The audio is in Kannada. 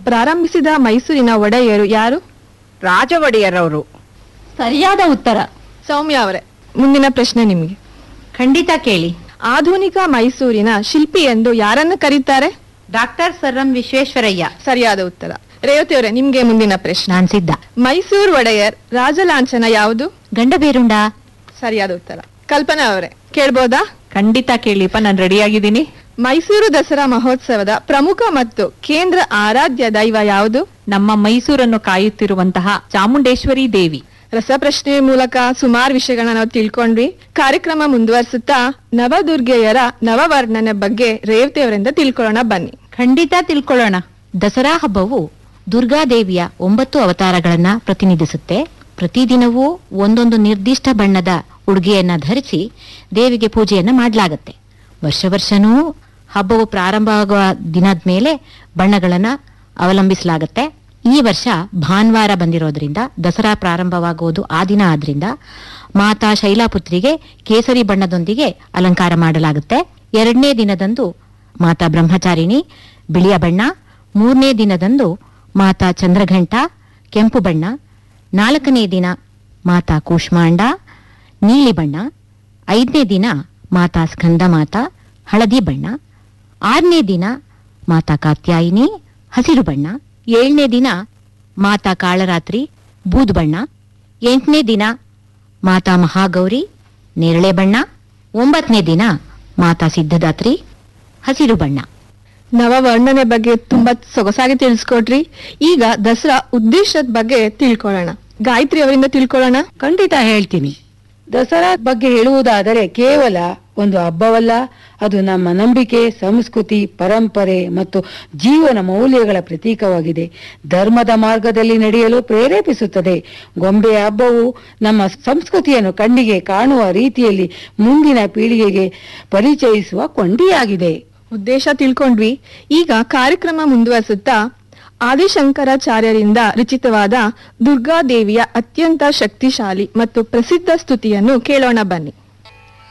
ಪ್ರಾರಂಭಿಸಿದ ಮೈಸೂರಿನ ಒಡೆಯರು ಯಾರು ರಾಜ ಒಡೆಯರವರು ಸರಿಯಾದ ಉತ್ತರ ಸೌಮ್ಯ ಅವರೇ ಮುಂದಿನ ಪ್ರಶ್ನೆ ನಿಮಗೆ ಖಂಡಿತ ಕೇಳಿ ಆಧುನಿಕ ಮೈಸೂರಿನ ಶಿಲ್ಪಿ ಎಂದು ಯಾರನ್ನು ಕರೀತಾರೆ ಡಾಕ್ಟರ್ ಸರ್ ಎಂ ವಿಶ್ವೇಶ್ವರಯ್ಯ ಸರಿಯಾದ ಉತ್ತರ ರೇವತಿ ಅವರೇ ನಿಮ್ಗೆ ಮುಂದಿನ ಪ್ರಶ್ನೆ ನಾನ್ ಸಿದ್ಧ ಮೈಸೂರು ಒಡೆಯರ್ ರಾಜಲಾಂಛನ ಯಾವುದು ಗಂಡಬೇರುಂಡ ಸರಿಯಾದ ಉತ್ತರ ಕಲ್ಪನಾ ಅವರೇ ಕೇಳ್ಬೋದಾ ಖಂಡಿತ ಕೇಳಿಪ್ಪ ನಾನು ರೆಡಿಯಾಗಿದ್ದೀನಿ ಮೈಸೂರು ದಸರಾ ಮಹೋತ್ಸವದ ಪ್ರಮುಖ ಮತ್ತು ಕೇಂದ್ರ ಆರಾಧ್ಯ ದೈವ ಯಾವುದು ನಮ್ಮ ಮೈಸೂರನ್ನು ಕಾಯುತ್ತಿರುವಂತಹ ಚಾಮುಂಡೇಶ್ವರಿ ದೇವಿ ರಸಪ್ರಶ್ನೆ ಮೂಲಕ ಸುಮಾರು ವಿಷಯಗಳನ್ನ ನಾವು ತಿಳ್ಕೊಂಡ್ವಿ ಕಾರ್ಯಕ್ರಮ ಮುಂದುವರಿಸುತ್ತಾ ನವದುರ್ಗೆಯರ ನವವರ್ಣನೆ ಬಗ್ಗೆ ರೇವತಿ ಅವರಿಂದ ತಿಳ್ಕೊಳ್ಳೋಣ ಬನ್ನಿ ಖಂಡಿತ ತಿಳ್ಕೊಳ್ಳೋಣ ದಸರಾ ಹಬ್ಬವು ದುರ್ಗಾದೇವಿಯ ಒಂಬತ್ತು ಅವತಾರಗಳನ್ನ ಪ್ರತಿನಿಧಿಸುತ್ತೆ ಪ್ರತಿದಿನವೂ ಒಂದೊಂದು ನಿರ್ದಿಷ್ಟ ಬಣ್ಣದ ಉಡುಗೆಯನ್ನ ಧರಿಸಿ ದೇವಿಗೆ ಪೂಜೆಯನ್ನ ಮಾಡಲಾಗತ್ತೆ ವರ್ಷ ವರ್ಷನೂ ಹಬ್ಬವು ಪ್ರಾರಂಭವಾಗುವ ದಿನದ ಮೇಲೆ ಬಣ್ಣಗಳನ್ನ ಅವಲಂಬಿಸಲಾಗತ್ತೆ ಈ ವರ್ಷ ಭಾನುವಾರ ಬಂದಿರೋದ್ರಿಂದ ದಸರಾ ಪ್ರಾರಂಭವಾಗುವುದು ಆ ದಿನ ಆದ್ರಿಂದ ಮಾತಾ ಶೈಲಾಪುತ್ರಿಗೆ ಕೇಸರಿ ಬಣ್ಣದೊಂದಿಗೆ ಅಲಂಕಾರ ಮಾಡಲಾಗುತ್ತೆ ಎರಡನೇ ದಿನದಂದು ಮಾತಾ ಬ್ರಹ್ಮಚಾರಿಣಿ ಬಿಳಿಯ ಬಣ್ಣ ಮೂರನೇ ದಿನದಂದು ಮಾತಾ ಚಂದ್ರಘಂಟ ಕೆಂಪು ಬಣ್ಣ ನಾಲ್ಕನೇ ದಿನ ಮಾತಾ ಕೂಷ್ಮಾಂಡ ನೀಲಿ ಬಣ್ಣ ಐದನೇ ದಿನ ಮಾತಾ ಸ್ಕಂದ ಮಾತಾ ಹಳದಿ ಬಣ್ಣ ಆರನೇ ದಿನ ಮಾತಾ ಕಾತ್ಯಾಯಿನಿ ಹಸಿರು ಬಣ್ಣ ಏಳನೇ ದಿನ ಮಾತಾ ಕಾಳರಾತ್ರಿ ಬೂದು ಬಣ್ಣ ಎಂಟನೇ ದಿನ ಮಾತಾ ಮಹಾಗೌರಿ ನೇರಳೆ ಬಣ್ಣ ಒಂಬತ್ತನೇ ದಿನ ಮಾತಾ ಸಿದ್ಧದಾತ್ರಿ ಹಸಿರು ಬಣ್ಣ ನವವರ್ಣನೆ ಬಗ್ಗೆ ತುಂಬಾ ಸೊಗಸಾಗಿ ತಿಳಿಸ್ಕೊಟ್ರಿ ಈಗ ದಸರಾ ಉದ್ದೇಶದ ಬಗ್ಗೆ ತಿಳ್ಕೊಳ್ಳೋಣ ಗಾಯತ್ರಿ ಅವರಿಂದ ತಿಳ್ಕೊಳ್ಳೋಣ ಖಂಡಿತ ಹೇಳ್ತೀನಿ ದಸರಾ ಬಗ್ಗೆ ಹೇಳುವುದಾದರೆ ಕೇವಲ ಒಂದು ಹಬ್ಬವಲ್ಲ ಅದು ನಮ್ಮ ನಂಬಿಕೆ ಸಂಸ್ಕೃತಿ ಪರಂಪರೆ ಮತ್ತು ಜೀವನ ಮೌಲ್ಯಗಳ ಪ್ರತೀಕವಾಗಿದೆ ಧರ್ಮದ ಮಾರ್ಗದಲ್ಲಿ ನಡೆಯಲು ಪ್ರೇರೇಪಿಸುತ್ತದೆ ಗೊಂಬೆ ಹಬ್ಬವು ನಮ್ಮ ಸಂಸ್ಕೃತಿಯನ್ನು ಕಣ್ಣಿಗೆ ಕಾಣುವ ರೀತಿಯಲ್ಲಿ ಮುಂದಿನ ಪೀಳಿಗೆಗೆ ಪರಿಚಯಿಸುವ ಕೊಂಡಿಯಾಗಿದೆ ಉದ್ದೇಶ ತಿಳ್ಕೊಂಡ್ವಿ ಈಗ ಕಾರ್ಯಕ್ರಮ ಮುಂದುವರಿಸುತ್ತಾ ಆದಿಶಂಕರಾಚಾರ್ಯರಿಂದ ರಚಿತವಾದ ದುರ್ಗಾದೇವಿಯ ಅತ್ಯಂತ ಶಕ್ತಿಶಾಲಿ ಮತ್ತು ಪ್ರಸಿದ್ಧ ಸ್ತುತಿಯನ್ನು ಕೇಳೋಣ ಬನ್ನಿ